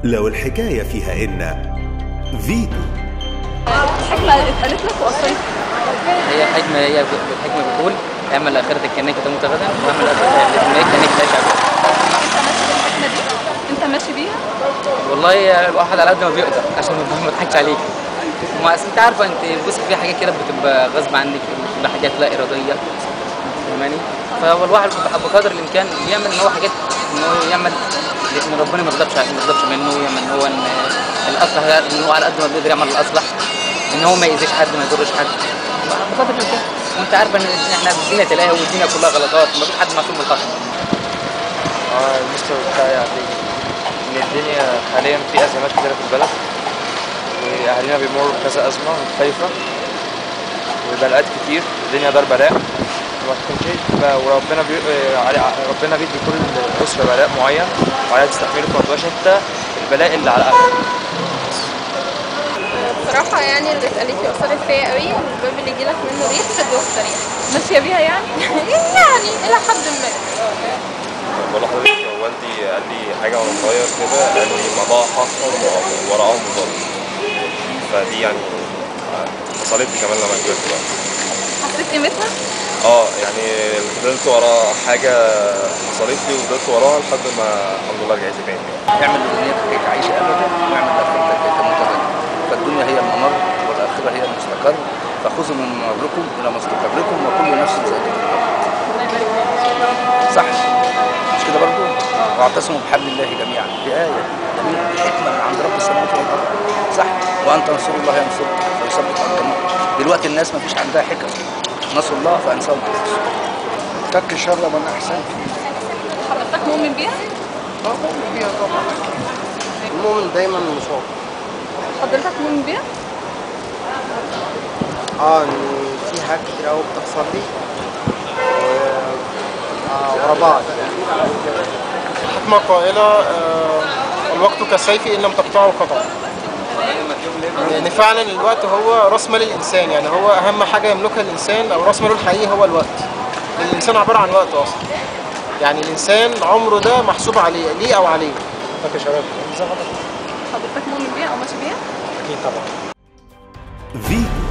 لو الحكاية فيها إن فيتو حكمة اتقالت لك وأصلت هي حكمة هي الحكمة بتقول اعمل آخرتك كأنك تموت غدا واعمل آخرتك كأنك تعيش أبدا أنت ماشي بالحكمة دي؟ أنت ماشي بيها؟ والله الواحد على قد ما بيقدر عشان ما اضحكش عليك ما اصل انت عارفه انت بص في حاجات كده بتبقى غصب عنك بتبقى حاجات لا اراديه فاهماني فهو الواحد بقدر الامكان بيعمل ان هو حاجات ان هو يعمل لان ربنا ما يغضبش ما يغضبش منه يعمل ان هو ان الاصلح ان هو على قد ما بيقدر يعمل الاصلح ان هو ما يأذيش حد ما يضرش حد بقدر الامكان وانت عارفه ان احنا الدنيا تلاهي والدنيا كلها غلطات ما فيش حد معصوم من الخطا اه المستوى بتاعي يعني ان الدنيا حاليا في ازمات كتيره في البلد واهالينا بيمروا بكذا ازمه مختلفه وبلاءات كتير الدنيا دار بلاء وهتنتهي ب- وربنا بي... آه، علي- ربنا بيدي كل اسره بلاء معين وعليها تستحمله فما تبقاش انت البلاء اللي على اهلك بصراحة يعني اللي اتقالت لي أثرت فيا قوي والباب اللي يجيلك منه ريح خد واستريح ماشية بيها يعني؟ يعني إلى حد ما بقول لحضرتك والدي قال لي حاجة وأنا صغير كده قال لي مضاعف حقهم وراءهم ظلم فدي يعني حصلت لي كمان لما كبرت بقى حسيت قيمتها؟ اه يعني فضلت ورا حاجة حصلت لي وفضلت وراها لحد ما الحمد لله رجعت لي تاني اعمل دنيتك كي تعيش ابدا واعمل اخرتك كي تموت غدا فالدنيا هي الممر والاخره هي المستقر فخذوا من ممركم الى مستقركم وكل نفس ذائقه الموت صح مش كده برضو واعتصموا بحبل الله جميعا دي آية جميلة دي حكمة من عند رب السماوات والأرض صح وأن تنصروا الله ينصركم ويثبت أقدامكم دلوقتي الناس ما فيش عندها حكم نصروا الله فأنساهم أنفسهم تك شر من أحسنت حضرتك مؤمن بيها؟ اه مؤمن بيها طبعا المؤمن دايما مصاب حضرتك مؤمن بيها؟ اه ان في حاجات كتير قوي بتحصل لي و آه ورا بعض حكمة قائلة آه، الوقت كالسيف إن لم تقطعه قطع لأن فعلا الوقت هو رأس مال الإنسان يعني هو أهم حاجة يملكها الإنسان أو رأس ماله الحقيقي هو الوقت لأن الإنسان عبارة عن وقت أصلا يعني الإنسان عمره ده محسوب عليه ليه أو عليه فاكر شباب حضرتك مؤمن بيها أو ماشي بيها؟ أكيد طبعا فيتو